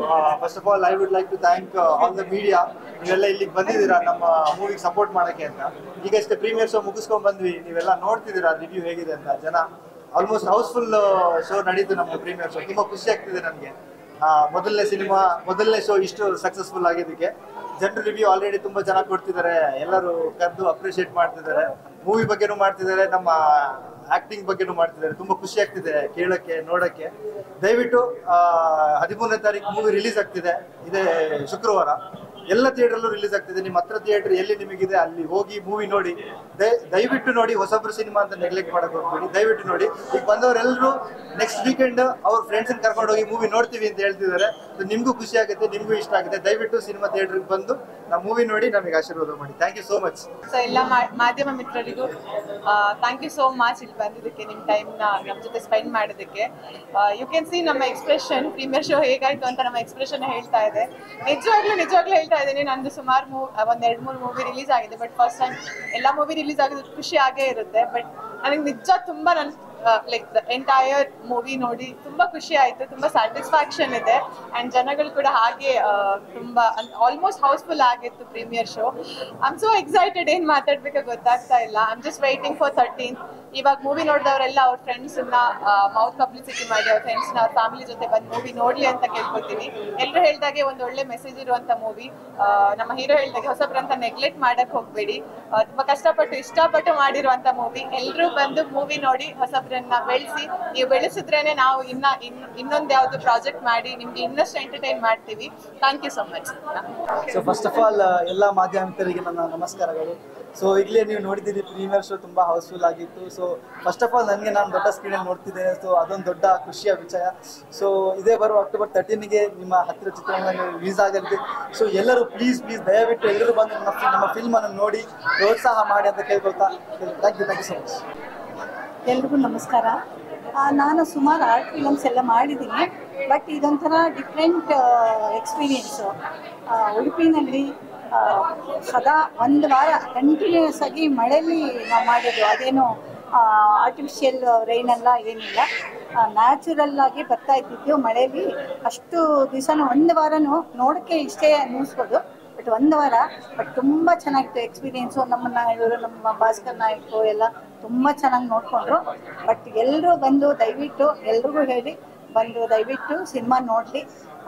first of all I would like to thank all the media ನೀವೆಲ್ಲ ಇಲ್ಲಿಗೆ ಬಂದಿದ್ದೀರಾ ನಮ್ಮ ಮೂವಿಗೆ ಸಪೋರ್ಟ್ ಮಾಡೋಕ್ಕೆ ಅಂತ ಈಗಷ್ಟೇ ಪ್ರೀಮಿಯರ್ ಶೋ ಮುಗಿಸ್ಕೊಂಡ್ ಬಂದ್ವಿ ನೀವೆಲ್ಲ ನೋಡ್ತಿದ್ದೀರಾ ರಿವ್ಯೂ ಹೇಗಿದೆ ಅಂತ ಜನ ಆಲ್ಮೋಸ್ಟ್ ಹೌಸ್ಫುಲ್ ಶೋ ನಡೀತು ನಮ್ಮ ಪ್ರೀಮಿಯರ್ ಶೋ ತುಂಬಾ ಖುಷಿ ಆಗ್ತಿದೆ ನನಗೆ ಮೊದಲನೇ ಸಿನಿಮಾ ಮೊದಲನೇ ಶೋ ಇಷ್ಟು ಸಕ್ಸಸ್ಫುಲ್ ಆಗಿದ್ದಕ್ಕೆ ಜನರು ರಿವ್ಯೂ ಆಲ್ರೆಡಿ ತುಂಬಾ ಚೆನ್ನಾಗಿ ಕೊಡ್ತಿದ್ದಾರೆ ಎಲ್ಲರೂ ಕರೆದು ಅಪ್ರಿಷಿಯೇಟ್ ಮಾಡ್ತಿದ್ದಾರೆ ಮೂವಿ ಬಗ್ಗೆನೂ ಮಾಡ್ತಿದ್ದಾರೆ ನಮ್ಮ ಆಕ್ಟಿಂಗ್ ಬಗ್ಗೆನೂ ಮಾಡ್ತಿದ್ದಾರೆ ತುಂಬಾ ಖುಷಿ ಆಗ್ತಿದೆ ಕೇಳಕ್ಕೆ ನೋಡಕ್ಕೆ ದಯವಿಟ್ಟು ಹದಿಮೂರನೇ ತಾರೀಕು ಮೂವಿ ರಿಲೀಸ್ ಆಗ್ತಿದೆ ಇದೇ ಶುಕ್ರವಾರ ಎಲ್ಲ ಥಿಯೇಟ್ರಲ್ಲೂ ರಿಲೀಸ್ ಆಗ್ತಿದೆ ನಿಮ್ಮ ಹತ್ರ ಥಿಯೇಟರ್ ಎಲ್ಲಿ ನಿಮಗಿದೆ ಅಲ್ಲಿ ಹೋಗಿ ಮೂವಿ ನೋಡಿ ದಯ- ದಯವಿಟ್ಟು ನೋಡಿ ಹೊಸಬ್ರು ಸಿನಿಮಾ ಅಂತ ನೆಗ್ಲೆಕ್ಟ್ ಮಾಡಕ್ ಹೋಗ್ಬೇಡಿ ದಯವಿಟ್ಟು ನೋಡಿ ಈಗ ಬಂದವರೆಲ್ಲರೂ ನೆಕ್ಸ್ಟ್ ವೀಕೆಂಡ್ ಅವ್ರ ಫ್ರೆಂಡ್ಸ್ ಕರ್ಕೊಂಡು ಹೋಗಿ ಮೂವಿ ನೋಡ್ತೀವಿ ಅಂತ ಹೇಳ್ತಿದ್ದಾರೆ So ನಿಮ್ಗೂ ಖುಷಿ ಆಗುತ್ತೆ ನಿಮ್ಗೂ ಇಷ್ಟ ಆಗುತ್ತೆ ದಯವಿಟ್ಟು ಸಿನಿಮಾ ಥಿಯೇಟರ್ಗೆ ಬಂದು ನಾವು ಮೂವಿ ನೋಡಿ ನಮಗೆ ಆಶೀರ್ವಾದ ಮಾಡಿ thank you so much so ಎಲ್ಲ ಮಾ- ಮಾಧ್ಯಮ ಮಿತ್ರರಿಗೂ ಥ್ಯಾಂಕ್ ಯು ಸೋ ಮಚ್ ಇಲ್ಲಿ ಬಂದಿದ್ದಕ್ಕೆ ನಿಮ್ಮ ಟೈಮ್ನ ನಮ್ಮ ಜೊತೆ ಸ್ಪೆಂಡ್ ಮಾಡೋದಕ್ಕೆ ಯು ಕ್ಯಾನ್ ಸಿ ನಮ್ಮ ಎಕ್ಸ್ಪ್ರೆಷನ್ ಪ್ರೀಮಿಯರ್ ಶೋ ಹೇಗಾಯ್ತು ಅಂತ ನಮ್ಮ ಎಕ್ಸ್ಪ್ರೆಷನ್ ಹೇಳ್ತಾ ಇದೆ ನಿಜವಾಗ್ಲೂ ನಿಜವಾಗ್ಲೂ ಹೇಳ್ತಾ ಇದ್ದೀನಿ ನಂದು ಸುಮಾರು ಮೂ ಒಂದ್ ಎರಡು ಮೂರು ಮೂವಿ ರಿಲೀಸ್ ಆಗಿದೆ ಬಟ್ ಫಸ್ಟ್ ಟೈಮ್ ಎಲ್ಲ ಮೂವಿ ರಿಲೀಸ್ ಆಗಿದ್ದು ಖುಷಿ ಆಗೇ ಇರುತ್ತೆ ಬಟ್ ನನಗೆ ನಿಜ ತುಂಬಾ ನನ್ ಲೈಕ್ ದ ಎಂಟೈರ್ ಮೂವಿ ನೋಡಿ ತುಂಬಾ ಖುಷಿ ಆಯ್ತು ತುಂಬಾ ಸ್ಯಾಟಿಸ್ಫ್ಯಾಕ್ಷನ್ ಇದೆ ಅಂಡ್ ಜನಗಳು ಕೂಡ ಹಾಗೆ ಆ, ತುಂಬಾ ಆಲ್ಮೋಸ್ಟ್ ಹೌಸ್ಫುಲ್ ಆಗಿತ್ತು premiere show I am so excited ಏನ್ ಮಾತಾಡ್ಬೇಕು ಗೊತ್ತಾಗ್ತಾ ಇಲ್ಲ I am just waiting for thirteen ಇವಾಗ ಮೂವಿ ನೋಡಿದವರೆಲ್ಲ ಅವ್ರ ಫ್ರೆಂಡ್ಸ್ ಮೌತ್ ಪಬ್ಲಿಸಿಟಿ ಮಾಡಿ ಅವ್ರ ಫ್ರೆಂಡ್ಸ್ ಅವ್ರ ಫ್ಯಾಮಿಲಿ ಜೊತೆ ಬಂದು ಮೂವಿ ನೋಡ್ಲಿ ಅಂತ ಕೇಳ್ಕೊತೀನಿ ಎಲ್ಲರೂ ಹೇಳ್ದಾಗೆ ಒಂದು ಒಳ್ಳೆ ಮೆಸೇಜ್ ಇರುವಂತ ಮೂವಿ ನಮ್ಮ ಹೀರೋ ಹೇಳ್ದಾಗೆ ಹೊಸಬ್ರಂತ ನೆಗ್ಲೆಕ್ಟ್ ಮಾಡಕ್ ಹೋಗ್ಬೇಡಿ ಆ, ತುಂಬಾ ಕಷ್ಟಪಟ್ಟು ಇಷ್ಟಪಟ್ಟು ಮಾಡಿರುವಂತ ಮೂವಿ ಎಲ್ಲರೂ ಬಂದು ಮೂವಿ ನೋಡಿ ಹೊಸಬ್ರನ್ನ ಬೆಳೆಸಿ ನೀವು ಬೆಳೆಸಿದ್ರೇನೆ ನಾವು ಇನ್ನ ಇನ್ ಇನ್ನೊಂದು ಯಾವ್ದು ಪ್ರಾಜೆಕ್ಟ್ ಮಾಡಿ ನಿಮ್ಗೆ ಇನ್ನಷ್ಟು ಎಂಟರ್ಟೈನ್ ಮಾಡ್ತೀವಿ thank you so much so first of all ಎಲ್ಲ ಮಾಧ್ಯಮ ಮಿತ್ರರಿಗೆ ನನ್ನ ನಮಸ್ಕಾರಗಳು ಸೊ ಈಗಲೇ ನೀವು ನೋಡಿದ್ದೀರಿ ಪ್ರೀಮಿಯರ್ ಶೋ ತುಂಬ ಹೌಸ್ಫುಲ್ ಆಗಿತ್ತು ಸೊ ಫಸ್ಟ್ ಆಫ್ ಆಲ್ ನನಗೆ ನಾನು ದೊಡ್ಡ ಸ್ಕ್ರೀನಲ್ಲಿ ನೋಡ್ತಿದ್ದೇನೆ ಸೊ ಅದೊಂದು ದೊಡ್ಡ ಖುಷಿಯ ವಿಷಯ ಸೊ ಇದೇ ಬರುವ ಅಕ್ಟೋಬರ್ ತರ್ಟೀನ್ಗೆ ನಿಮ್ಮ ಹತ್ತಿರ ಚಿತ್ರರಂಗ ರಿಲೀಸ್ ಆಗಲಿದೆ ಸೊ ಎಲ್ಲರೂ ಪ್ಲೀಸ್ ಪ್ಲೀಸ್ ದಯವಿಟ್ಟು ಎಲ್ಲರೂ ಬಂದು ನಮ್ಮ ಫಿ- ನಮ್ಮ ಫಿಲ್ಮನ್ನು ನೋಡಿ ಪ್ರೋತ್ಸಾಹ ಮಾಡಿ ಅಂತ ಕೇಳ್ಕೊಳ್ತಾ thank you thank you so much ಎಲ್ರಿಗೂ ನಮಸ್ಕಾರ ಆ, ನಾನು ಸುಮಾರು ಆರ್ಟ್ ಫಿಲಮ್ಸ್ ಎಲ್ಲ ಮಾಡಿದ್ದೀನಿ ಬಟ್ ಇದೊಂಥರ ಡಿಫ್ರೆಂಟ್ ಎಕ್ಸ್ಪೀರಿಯೆನ್ಸು ಉಡುಪಿನಲ್ಲಿ ಆ, ಸದಾ ಒಂದು ವಾರ ಕಂಟಿನ್ಯೂಸ್ ಆಗಿ ಮಳೆಯಲ್ಲಿ ನಾವು ಮಾಡಿದ್ದು ಅದೇನು ಆರ್ಟಿಫಿಷಿಯಲ್ ರೈನ್ ಎಲ್ಲ ಏನಿಲ್ಲ ನ್ಯಾಚುರಲ್ ಆಗಿ ಬರ್ತಾ ಇದ್ದಿದ್ದು ಮಳೆಯಲ್ಲಿ ಅಷ್ಟು ದಿವಸನೂ ಒಂದು ವಾರನೂ ನೋಡೋಕ್ಕೆ ಇಷ್ಟೇ ಅನ್ನಿಸ್ಬೋದು ಬಟ್ ಒಂದು ವಾರ ಬಟ್ ತುಂಬ ಚೆನ್ನಾಗಿತ್ತು ಎಕ್ಸ್ಪೀರಿಯೆನ್ಸು ನಮ್ಮನ್ನ ಇವರು ನಮ್ಮ ಭಾಸ್ಕರ್ ನಾಯ್ಕು ಎಲ್ಲ ತುಂಬ ಚೆನ್ನಾಗಿ ನೋಡಿಕೊಂಡ್ರು ಬಟ್ ಎಲ್ಲರೂ ಬಂದು ದಯವಿಟ್ಟು ಎಲ್ರಿಗೂ ಹೇಳಿ ಬಂದು ದಯವಿಟ್ಟು ಸಿನಿಮಾ ನೋಡಲಿ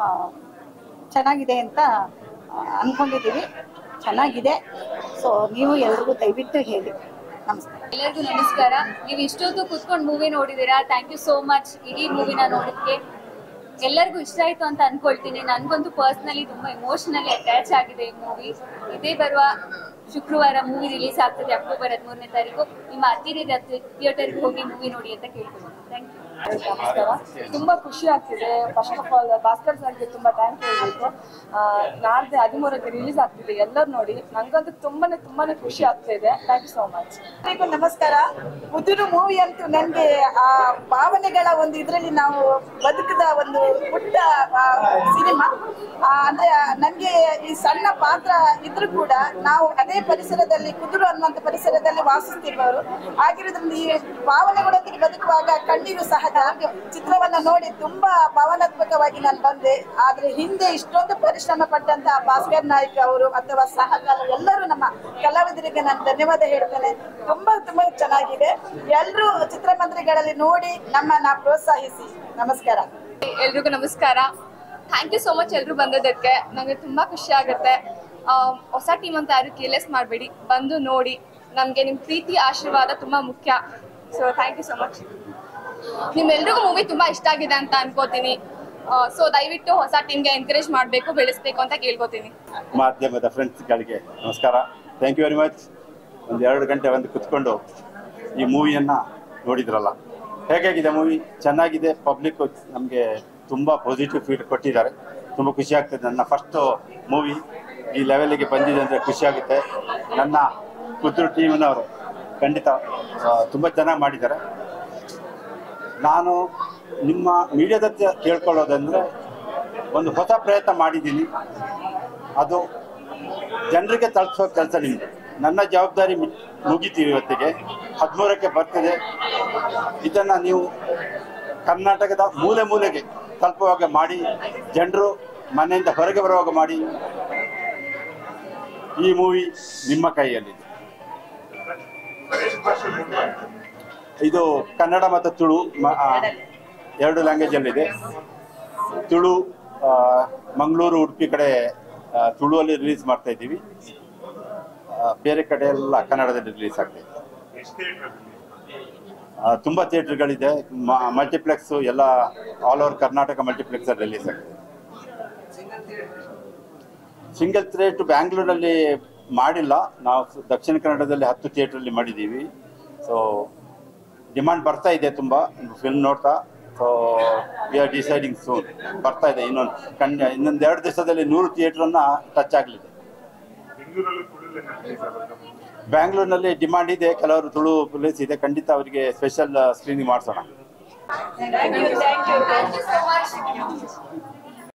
ಚೆನ್ನಾಗಿದೆ ಅಂತ ಆ, ಅಂದ್ಕೊಂಡಿದ್ದೀವಿ ಚೆನ್ನಾಗಿದೆ ಸೊ ನೀವು ಎಲ್ರಿಗೂ ದಯವಿಟ್ಟು ಹೇಳಿ ನಮಸ್ಕಾರ ಎಲ್ಲರಿಗೂ ನಮಸ್ಕಾರ ನೀವು ಇಷ್ಟೊತ್ತು ಕುತ್ಕೊಂಡು ಮೂವಿ ನೋಡಿದ್ದೀರಾ ಥ್ಯಾಂಕ್ ಯು ಸೋ ಮಚ್ ಇಡೀ ಮೂವಿನ ನೋಡೋದಕ್ಕೆ ಎಲ್ಲರಿಗೂ ಇಷ್ಟ ಆಯ್ತು ಅಂತ ಅನ್ಕೊಳ್ತೀನಿ ನನಗಂತೂ ಪರ್ಸ್ನಲಿ ತುಂಬಾ ಇಮೋಷನಲಿ ಅಟ್ಯಾಚ್ ಆಗಿದೆ ಈ ಮೂವಿ ಇದೇ ಬರುವ ಶುಕ್ರವಾರ ಮೂವಿ ರಿಲೀಸ್ ಆಗ್ತದೆ ಅಕ್ಟೋಬರ್ ಹದಿಮೂರನೇ ತಾರೀಕು ನಿಮ್ಮ ಹತ್ತಿರದ ಥಿಯೇಟರ್ಗೆ ಹೋಗಿ ಮೂವಿ ನೋಡಿ ಅಂತ ಕೇಳ್ಕೊಳ್ತೀನಿ ಥ್ಯಾಂಕ್ ಯು ನಮಸ್ಕಾರ ತುಂಬಾ ಖುಷಿ ಆಗ್ತಿದೆ ಫಸ್ಟ್ ಆಫ್ ಆಲ್ ಭಾಸ್ಕರ್ ಸರ್ಗೆ ತುಂಬಾ ಥ್ಯಾಂಕ್ ಹೇಳ್ಬೇಕು ನಾಡ್ದೆ ಹದಿಮೂರಕ್ಕೆ ರಿಲೀಸ್ ಆಗ್ತಿದೆ ಎಲ್ಲರೂ ನೋಡಿ ನಂಗಂತೂ ತುಂಬಾನೇ ತುಂಬಾನೇ ಖುಷಿ ಆಗ್ತಾ ಇದೆ ಥ್ಯಾಂಕ್ ಯು ಸೋ ಮಚ್ ಎಲ್ರಿಗೂ ನಮಸ್ಕಾರ ಮುದುರು ಮೂವಿ ಅಂತೂ ನನಗೆ ಆ ಭಾವನೆಗಳ ಒಂದು ಇದರಲ್ಲಿ ನಾವು ಬದುಕದ ಒಂದು ಪುಟ್ಟ ಸಿನಿಮಾ ಅಂದ್ರೆ ನನಗೆ ಈ ಸಣ್ಣ ಪಾತ್ರ ಇದ್ರೂ ಕೂಡ ನಾವು ಅದೇ ಪರಿಸರದಲ್ಲಿ ಕುದುರು ಅನ್ನುವಂಥ ಪರಿಸರದಲ್ಲಿ ವಾಸಿಸ್ತಿರುವವರು ಆಗಿರೋದ್ರಿಂದ ಈ ಭಾವನೆಗಳೊಂದಿಗೆ ಬದುಕುವಾಗ ಕಣ್ಣೀರು ಸಹಜ ಚಿತ್ರವನ್ನ ನೋಡಿ ತುಂಬಾ ಭಾವನಾತ್ಮಕವಾಗಿ ನಾನು ಬಂದೆ ಆದ್ರೆ ಹಿಂದೆ ಇಷ್ಟೊಂದು ಪರಿಶ್ರಮ ಪಟ್ಟಂತ ಭಾಸ್ಕರ್ ನಾಯ್ಕ ಅವರು ಅಥವಾ ಸಹಕಾರ ಎಲ್ಲರೂ ನಮ್ಮ ಕಲಾವಿದರಿಗೆ ನಾನು ಧನ್ಯವಾದ ಹೇಳ್ತೇನೆ ತುಂಬಾ ತುಂಬಾ ಚೆನ್ನಾಗಿದೆ ಎಲ್ಲರೂ ಚಿತ್ರಮಂದಿರಗಳಲ್ಲಿ ನೋಡಿ ನಮ್ಮನ್ನ ಪ್ರೋತ್ಸಾಹಿಸಿ ನಮಸ್ಕಾರ ಎಲ್ರಿಗೂ ನಮಸ್ಕಾರ ಥ್ಯಾಂಕ್ ಯು ಸೋ ಮಚ್ ಎಲ್ಲರೂ ಬಂದದಕ್ಕೆ ನನಗೆ ತುಂಬಾ ಖುಷಿ ಆಗುತ್ತೆ ಆ, ಹೊಸ ಟೀಮ್ ಅಂತ ಯಾರು ಕೇರ್ಲೆಸ್ ಮಾಡಬೇಡಿ ಬಂದು ನೋಡಿ ನಮಗೆ ನಿಮ್ಮ ಪ್ರೀತಿ ಆಶೀರ್ವಾದ ತುಂಬಾ ಮುಖ್ಯ so thank you so much ನಿಮ್ಮೆಲ್ರಿಗೂ ಮೂವಿ ತುಂಬಾ ಇಷ್ಟ ಆಗಿದೆ ಅಂತ ಅನ್ಕೋತೀನಿ ಸೊ ದಯವಿಟ್ಟು ಹೊಸ ಟೀಮ್ಗೆ ಎನ್ಕರೇಜ್ ಮಾಡಬೇಕು ಬೆಳೆಸ್ಬೇಕು ಅಂತ ಕೇಳ್ಕೊತೀನಿ ಮಾಧ್ಯಮದ ಫ್ರೆಂಡ್ಸ್ಗಳಿಗೆ ನಮಸ್ಕಾರ ಥ್ಯಾಂಕ್ ಯು ವೆರಿ ಮಚ್ ಒಂದು ಎರಡು ಗಂಟೆ ಒಂದು ಕುತ್ಕೊಂಡು ಈ ಮೂವಿಯನ್ನು ನೋಡಿದ್ರಲ್ಲ ಹೇಗಾಗಿದೆ ಮೂವಿ ಚೆನ್ನಾಗಿದೆ ಪಬ್ಲಿಕ್ ನಮಗೆ ತುಂಬ ಪಾಸಿಟಿವ್ ಫೀಡ್ ಕೊಟ್ಟಿದ್ದಾರೆ ತುಂಬ ಖುಷಿ ಆಗ್ತದೆ ನನ್ನ ಫಸ್ಟು ಮೂವಿ ಈ ಲೆವೆಲಿಗೆ ಬಂದಿದೆ ಅಂದರೆ ಖುಷಿ ಆಗುತ್ತೆ ನನ್ನ ಕುದ್ರು ಟೀಮಿನವರು ಖಂಡಿತ ತುಂಬ ಚೆನ್ನಾಗಿ ಮಾಡಿದ್ದಾರೆ ನಾನು ನಿಮ್ಮ ಮೀಡಿಯಾದ ಹತ್ರ ಕೇಳ್ಕೊಳ್ಳೋದಂದ್ರೆ ಒಂದು ಹೊಸ ಪ್ರಯತ್ನ ಮಾಡಿದ್ದೀನಿ ಅದು ಜನರಿಗೆ ತಲುಪಿಸೋ ಕೆಲಸ ನಿಮ್ಮದು ನನ್ನ ಜವಾಬ್ದಾರಿ ಮಿ- ಮುಗಿತೀವಿ ಇವತ್ತಿಗೆ ಹದಿಮೂರಕ್ಕೆ ಬರ್ತದೆ ಇದನ್ನು ನೀವು ಕರ್ನಾಟಕದ ಮೂಲೆ ಮೂಲೆಗೆ ತಲುಪುವಾಗ ಮಾಡಿ ಜನರು ಮನೆಯಿಂದ ಹೊರಗೆ ಬರುವಾಗ ಮಾಡಿ ಈ ಮೂವಿ ನಿಮ್ಮ ಕೈಯಲ್ಲಿದೆ ಇದು ಕನ್ನಡ ಮತ್ತು ತುಳು ಮ- ಆ, ಎರಡು ಲ್ಯಾಂಗ್ವೇಜಲ್ಲಿದೆ ತುಳು ಆ, ಮಂಗಳೂರು ಉಡುಪಿ ಕಡೆ ಆ, ತುಳುವಲ್ಲಿ ರಿಲೀಸ್ ಮಾಡ್ತಾ ಇದ್ದೀವಿ ಆ, ಬೇರೆ ಕಡೆ ಎಲ್ಲ ಕನ್ನಡದಲ್ಲಿ ರಿಲೀಸ್ ಆಗ್ತಾ ಇದೆ ಆ, ತುಂಬ ಥಿಯೇಟರ್ಗಳಿದೆ ಮಲ್ಟಿಪ್ಲೆಕ್ಸು ಎಲ್ಲ all over Karnataka multiplex release ಆಗ್ತದೆ ಸಿಂಗಲ್ ಥಿಯೇಟ್ರ್ ಬ್ಯಾಂಗ್ಳೂರಲ್ಲಿ ಮಾಡಿಲ್ಲ ನಾವು ಸ- ದಕ್ಷಿಣ ಕನ್ನಡದಲ್ಲಿ ಹತ್ತು ಥಿಯೇಟ್ರಲ್ಲಿ ಮಾಡಿದ್ದೀವಿ ಸೊ ಡಿಮಾಂಡ್ ಬರ್ತಾ ಇದೆ ತುಂಬ ಫಿಲ್ಮ್ ನೋಡ್ತಾ so we are deciding soon ಬರ್ತಾ ಇದೆ ಇನ್ನೊಂದು ಕಣ್ಣ ಇನ್ನೊಂದು ಎರಡು ದಿವಸದಲ್ಲಿ ನೂರು ಥಿಯೇಟ್ರನ್ನ ಟಚ್ ಆಗಲಿದೆ ಬ್ಯಾಂಗ್ಳೂರಿನಲ್ಲಿ ಡಿಮಾಂಡ್ ಇದೆ ಕೆಲವರು ತುಳು ಪ್ಲೇಸ್ ಇದೆ ಖಂಡಿತ ಅವರಿಗೆ ಸ್ಪೆಷಲ್ ಸ್ಕ್ರೀನಿಂಗ್ ಮಾಡಿಸೋಣ thank you thank you thank you so much